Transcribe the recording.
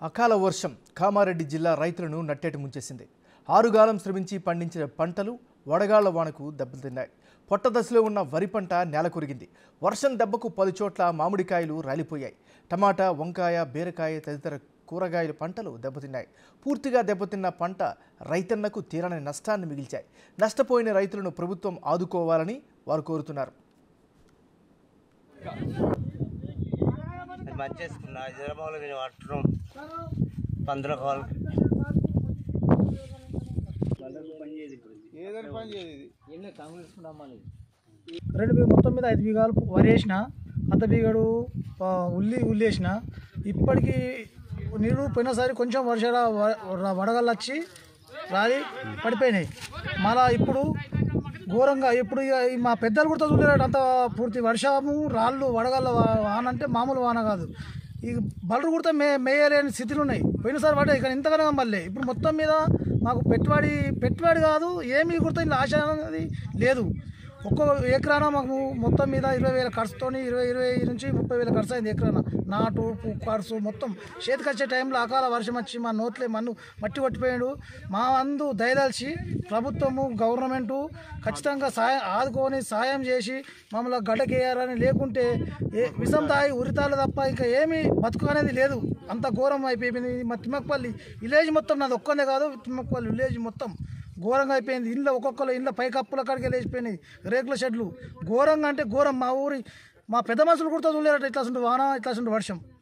అకాల వర్షం కామారెడ్డి జిల్లా రైతులను నట్టేట ముంచేసింది ఆరుగాలం శ్రమించి పండించిన పంటలు వడగాళ్ల వానకు దెబ్బతిన్నాయి పొట్ట దశలో ఉన్న వరి పంట నేల కొరిగింది వర్షం దెబ్బకు పలు చోట్ల మామిడికాయలు రాలిపోయాయి టమాటా వంకాయ బీరకాయ తదితర కూరగాయల పంటలు దెబ్బతిన్నాయి పూర్తిగా దెబ్బతిన్న పంట రైతన్నకు తీరని నష్టాన్ని మిగిల్చాయి నష్టపోయిన రైతులను ప్రభుత్వం ఆదుకోవాలని వారు కోరుతున్నారు అది మంచి చేసుకున్నా హైదరాబాద్లో నేను పట్టడం పందుల కావాలి రెండు బీ మొత్తం మీద ఐదు బీగాలు వరి వేసిన అంత బీగడు ఆ, ఉల్లి ఉల్లి వేసిన ఇప్పటికీ నీళ్ళు పోయినసారి కొంచెం వర్షాల వడగళ్ళు వచ్చి రాలి పడిపోయినాయి మళ్ళా ఇప్పుడు ఘోరంగా ఇప్పుడు ఇక ఈ మా పెద్దలు కూడా చూడలేరు అంత పూర్తి వర్షము రాళ్ళు వడగళ్ళ వా- వాన అంటే మామూలు వాన కాదు ఈ బలరు కూడా మే మేయలేని స్థితిలో ఉన్నాయి పోయినసారి పడ్డాయి కానీ ఇంతగానో మళ్ళీ ఇప్పుడు మొత్తం మీద మాకు పెట్టుబడి పెట్టుబడి కాదు ఏమీ కూడా ఇలా ఆశ అనేది లేదు ఒక్కో ఎకరాన మాకు మొత్తం మీద ఇరవై వేల ఖర్చుతోని ఇరవై ఇరవై నుంచి ముప్పై వేల ఖర్చు అయింది ఎకరాన నాటు పు- ఖర్చు మొత్తం చేతికి వచ్చే టైంలో అకాల వర్షం వచ్చి మా నోట్లే మన్ను మట్టి కొట్టిపోయాడు మా అందు దయదలిచి ప్రభుత్వము గవర్నమెంటు ఖచ్చితంగా సాయం ఆదుకొని సాయం చేసి మమ్మల్ని గడ్డకేయాలని లేకుంటే ఏ విషం తాగి ఉరితాలు తప్ప ఇంకా ఏమీ బతుకు అనేది లేదు అంత ఘోరం అయిపోయింది మా తిమ్మకపల్లి విలేజ్ మొత్తం నాది ఒక్కనే కాదు తిమ్మకపల్లి విలేజ్ మొత్తం ఘోరంగా అయిపోయింది ఇళ్ళ ఒక్కొక్కరు ఇళ్ళ పైకప్పుల కాడికి లేచిపోయినాయి రేకుల షెడ్లు ఘోరంగా అంటే ఘోరం మా ఊరి మా పెద్ద మనుషులు కూడా చూడలేరట ఇట్లా వాన ఇట్లా వర్షం